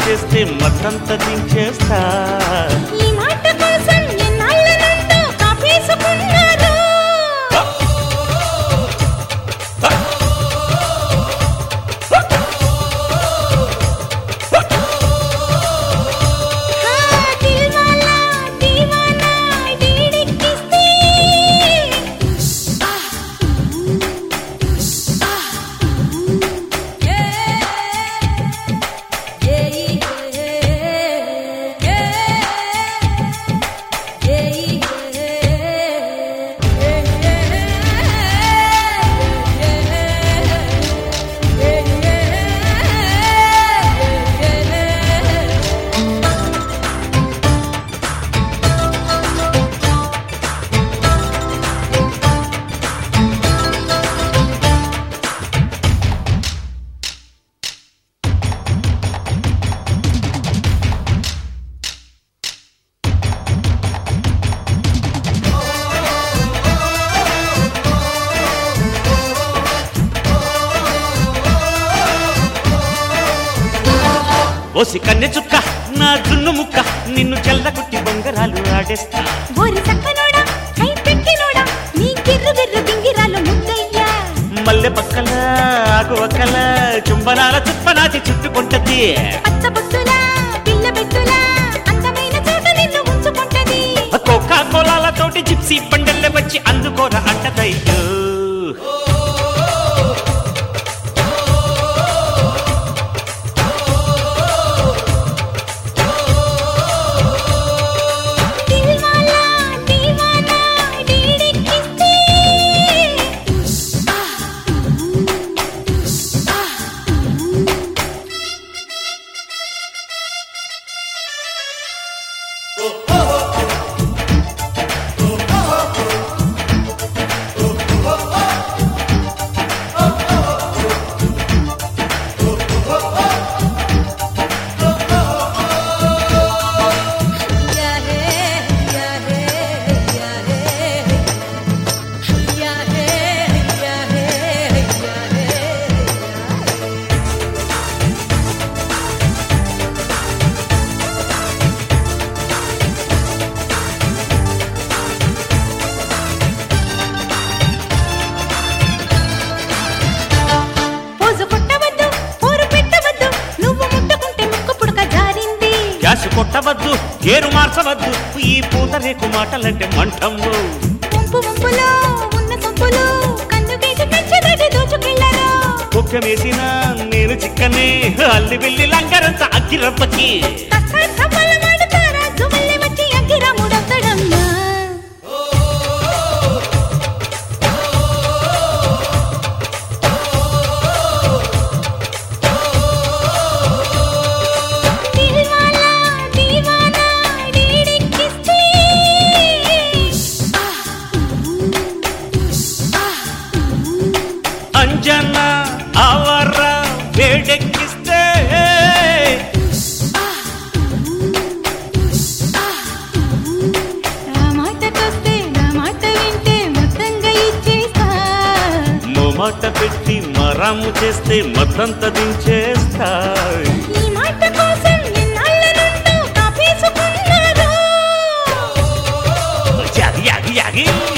చేస్తే మత్తంత దించేస్తా ఈ మాట కోసం ఎన్నాళ్ళ నుండో కాపేసుకున్నారు హా, దిల్వాలా, దీవానా, డీడెక్కిస్తే. ఓసి కన్నె చుక్క నా జున్ను ముక్క నిన్ను చెల్లకుట్టి బొంగరాలు ఆడేస్తా ఓరి సక్కనోడా, కై పెట్టినోడా, నీ గిర్రు గిర్రు గింగిరాలు ముద్దయ్యా. మల్లె పక్కల ఆకు ఒక్కల చుంబనాల చుప్పనాచి చుట్టుకుంటది పచ్చ బొట్టులా, పిల్ల బెట్టులా, అందమైన చోట నిన్ను ఉంచుకుంటది. కోకా కోలాలతోటి జిప్సీ బండల్లే వచ్చి అందుకోర అంటదయ్యో దిల్వాలా, దీవానా, డీడెక్కిస్తే. పోజు కొట్టవద్దు, పోరు పెట్టవద్దు, నువ్వు ముట్టుకుంటే ముక్కు పుడక జారింది గ్యాస్ కొట్టవద్దు గేరు మార్చవద్దు ఈ పూత రేకు మాటలంటే మంటము వంపు వంపులో ఉన్న సొంపులు కన్ను కేసి పెంచదటి దోచుకెళ్ళరా కుక్క వేసిన నేను చిక్కనే అల్లి వెళ్ళి లంగరంత అగ్గిరప్పకి కస్స సఫల మాడుతారా జువల్లి వచ్చి అగ్గిరాముడవుతాడమ్మా దిల్వాలా, దీవానా, డీడెక్కిస్తే. అంజన అవర వేడెక్కిస్తే నా మాటకొస్తే నా మాట వింటే మొత్తంగా ఇచ్చేస్తా మాట పెట్టి మరాము చేస్తే మతంత దించేస్తా ఈ మాట కోసం ఎన్నాళ్ళ నుండో కాపేసుకున్నారు యాగి యాగి యాగి